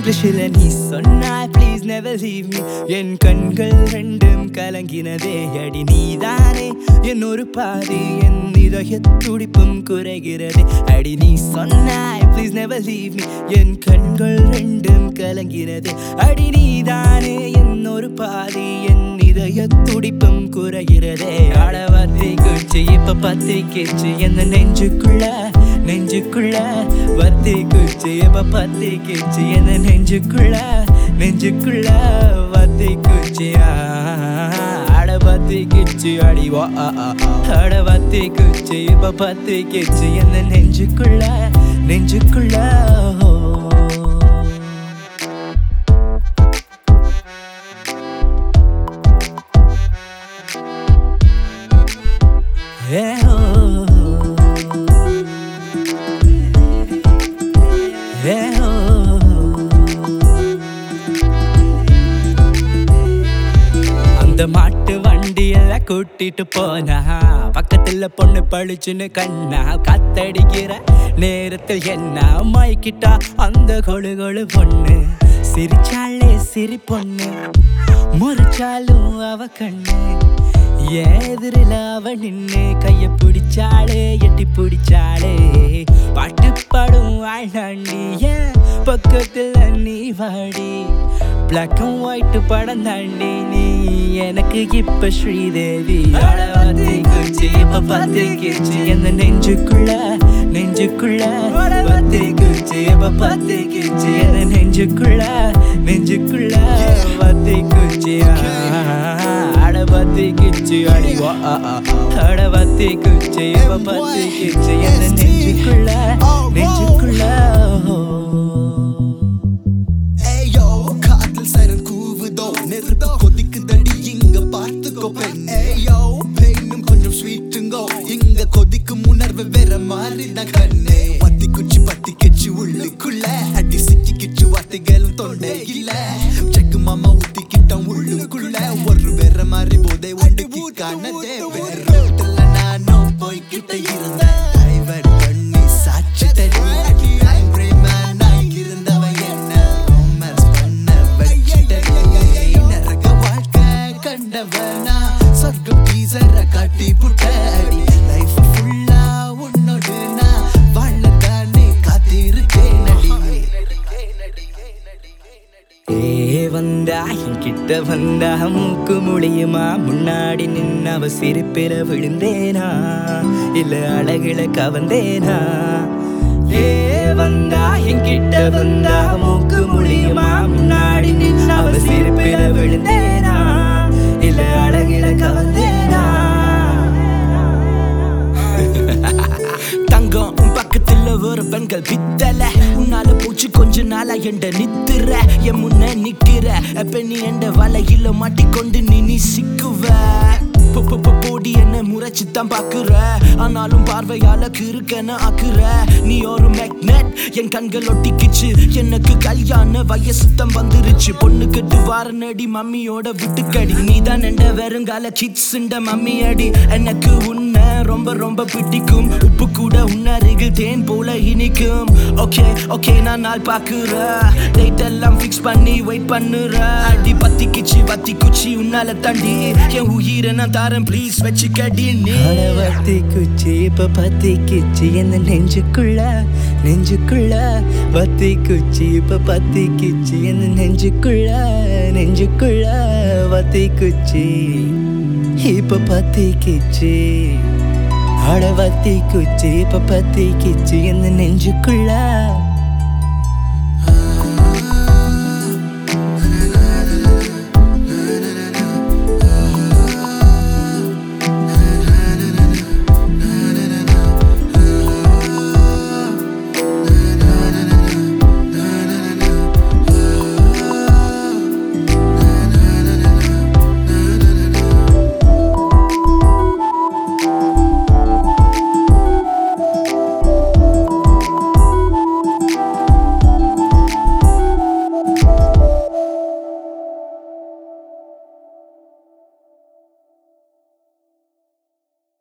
இங்கிலீஷில் நீ சொன்னாய் ப்ளீஸ் நெவர் லீவ் மீ என் கண்கள் ரெண்டும் கலங்கினதே அடி நீதானே என் ஒரு பாதி என் இதய துடிப்பும் குறைகிறதே அடி நீ சொன்னாய் ப்ளீஸ் நெவர் லீவ் மீ என் கண்கள் ரெண்டும் கலங்கினதே அடி நீதானே என் ஒரு பாதி என் இதய துடிப்பும் குறைகிறதே அடவத்தை குச்சி இப்ப பத்தி கிச்சு என்ன நெஞ்சுக்குள்ள நெஞ்சுக்குள்ள வத்தி குச்சி இப்ப பத்தி கிச்சு என்ன நெஞ்சுக்குள்ள நெஞ்சுக்குள்ள வத்தி குச்சி அட பத்தி கிச்சு அடி வா அட பத்தி குச்சி இப்ப பத்தி கிச்சு என்ன நெஞ்சுக்குள்ள நெஞ்சுக்குள்ள ஓ Yeah. Yeah. அந்த மாட்டு வண்டியில கூட்டிட்டு போனா பக்கத்துல பொண்ணு பழிச்சுன்னு கண்ணா காத்தடிக்கிற நேரத்தில் என்ன மயக்கிட்டா அந்த கொழு கொழு பொண்ணு சிரிச்சாலே சிரி பொண்ணு முறிச்சாலும் அவ கண்ணு எதிரில் அவ நின்னு கைய பிடிச்சாளே எட்டி பிடிச்சாளே பாட்டு பாடும் வாழ்நாண்டி ஏன் பக்கத்துல நீ வாடி பிளாக் அண்ட் ஒயிட் படம் தாண்டி நீ எனக்கு இப்ப ஸ்ரீதேவி அடவாத்தி குச்சி இப்ப பத்தி கிச்சி என்ன நெஞ்சுக்குள்ள நெஞ்சுக்குள்ள பத்தி குச்சி இப்ப பத்தி கிச்சி என்ன நெஞ்சுக்குள்ள நெஞ்சுக்குள்ள பத்தி குச்சி அட பத்தி கிச்சி அடி வா அட பத்தி குச்சி இப்ப பத்தி கிச்சி என்ன நெஞ்சுக்குள்ள நெஞ்சுக்குள்ள ஓ ஏயோ காதல் சரண் கூவுதோ நெருப்பு கொதிக்குதடி இங்க பார்த்துக்கோ பெண் ஏயோ பெண்ணும் கொஞ்சம் ஸ்வீட்டுங்கோ இங்க கொதிக்கும் உணர்வு வேற மாதிரி தான் கண்ணே பத்தி குச்சி பத்தி கிச்சு உள்ளுக்குள்ள அடி சிக்கி கிச்சு வார்த்தைகளும் தொண்டை இல்ல செக்கு மாமா ஊத்திக்கிட்டோம் உள்ளுக்குள்ள ஒரு வேற மாதிரி போதை ஒன்று காணதே வேற ரோட்டுல நானும் போய்கிட்ட இருந்தேன் டைவர் பண்ணி சாட்சி தடி டைம் பிரேமன் இருந்தவன் என்ன ரொமான்ஸ் பண்ண வச்சிட்டே நரக வாழ்க்கை கண்டவனா சொர்க்கம் டீசர காட்டி புட்டடி லைஃப் ஃபுல்லா உன்னோடு நான் வாழத்தானே காத்திருக்கேன் ஏ வந்தா என்கிட்ட வந்தா மூக்கு முழியுமா முன்னாடி நின்னவ சிரிப்பில விழுந்தேனா இல்ல அழகுல கவந்தேனா ஏ வந்தா என்கிட்ட வந்தா மூக்கு முழியுமா முன்னாடி நின்னவ சிரிப்பில விழுந்தேனா இல்ல அழகுல கவந்தேனா தங்கம் உன் பக்கத்துல ஒரு பெண்கள் பித்தல உன்னால பூச்சி கொஞ்ச நாளா எண்ட நித்துற என் முன்ன நிக்கிற அப்ப நீ எண்ட வலையில மாட்டிக்கொண்டு நீ நீ சிக்குவ பொ- பொ- பொ- போடி என்ன முறைச்சு தான் பாக்குற ஆனாலும் பார்வையால கிறுக்கன ஆக்குற நீ ஒரு மேக்னெட் என் கண்கள் ஒட்டிக்கிச்சு எனக்கு கல்யாண வயசு தான் வந்துருச்சு பொண்ணு கட்டு வார நடி மம்மியோட விட்டுக்கடி நீ தான் எண்ட வெறுங்கால கிட்ஸ்ண்ட மம்மி அடி எனக்கு உன்னை ரொம்ப ரொம்ப பிடிக்கும் உப்பு கூட உன்னருகில் தேன் போல இனிக்கும் ஓகே ஓகே நான் நாள் பாக்குற டேட் எல்லாம் ஃபிக்ஸ் பண்ணி வெயிட் பண்ணுற அடி பத்தி கிச்சி வத்தி குச்சி உன்னால தண்டி என் உயிரை நான் தாரேன் ப்ளீஸ் வச்சுக்கடி நீ வத்தி குச்சி இப்ப பத்தி கிச்சி என்ன நெஞ்சுக்குள்ள நெஞ்சுக்குள்ள பத்தி குச்சி இப்ப பத்தி கிச்சி என்ன நெஞ்சுக்குள்ள நெஞ்சுக்குள்ள வத்தி குச்சி இப்ப பத்தி கிச்சி அட வத்தி குச்சி இப்ப பத்தி கிச்சி என்ன நெஞ்சுக்குள்ள